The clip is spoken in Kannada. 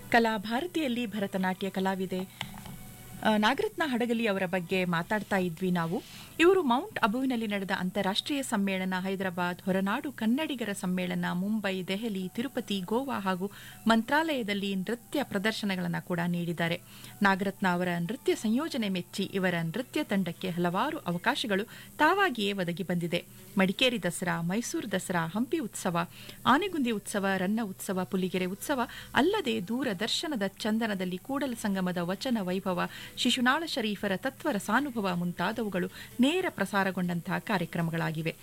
ಕಲಾ ಭಾರತಿಯಲ್ಲಿ ಭರತನಾಟ್ಯ ಕಲಾವಿದೆ ಆ, ನಾಗರತ್ನ ಹಡಗಲಿ ಅವರ ಬಗ್ಗೆ ಮಾತಾಡ್ತಾ ಇದ್ವಿ ನಾವು ಇವರು ಮೌಂಟ್ ಅಬುವಿನಲ್ಲಿ ನಡೆದ ಅಂತಾರಾಷ್ಟ್ರೀಯ ಸಮ್ಮೇಳನ ಹೈದರಾಬಾದ್ ಹೊರನಾಡು ಕನ್ನಡಿಗರ ಸಮ್ಮೇಳನ ಮುಂಬೈ ದೆಹಲಿ ತಿರುಪತಿ ಗೋವಾ ಹಾಗೂ ಮಂತ್ರಾಲಯದಲ್ಲಿ ನೃತ್ಯ ಪ್ರದರ್ಶನಗಳನ್ನು ಕೂಡ ನೀಡಿದ್ದಾರೆ ನಾಗರತ್ನ ಅವರ ನೃತ್ಯ ಸಂಯೋಜನೆ ಮೆಚ್ಚಿ ಇವರ ನೃತ್ಯ ತಂಡಕ್ಕೆ ಹಲವಾರು ಅವಕಾಶಗಳು ತಾವಾಗಿಯೇ ಒದಗಿ ಬಂದಿದೆ ಮಡಿಕೇರಿ ದಸರಾ ಮೈಸೂರು ದಸರಾ ಹಂಪಿ ಉತ್ಸವ ಆನೆಗುಂದಿ ಉತ್ಸವ ರನ್ನ ಉತ್ಸವ ಪುಲಿಗೆರೆ ಉತ್ಸವ ಅಲ್ಲದೆ ದೂರದರ್ಶನದ ಚಂದನದಲ್ಲಿ ಕೂಡಲ ಸಂಗಮದ ವಚನ ವೈಭವ ಶಿಶುನಾಳ ಶರೀಫರ ತತ್ವರ ಸಾನುಭವ ಮುಂತಾದವುಗಳು ನೇರ ಪ್ರಸಾರಗೊಂಡಂತಹ ಕಾರ್ಯಕ್ರಮಗಳಾಗಿವೆ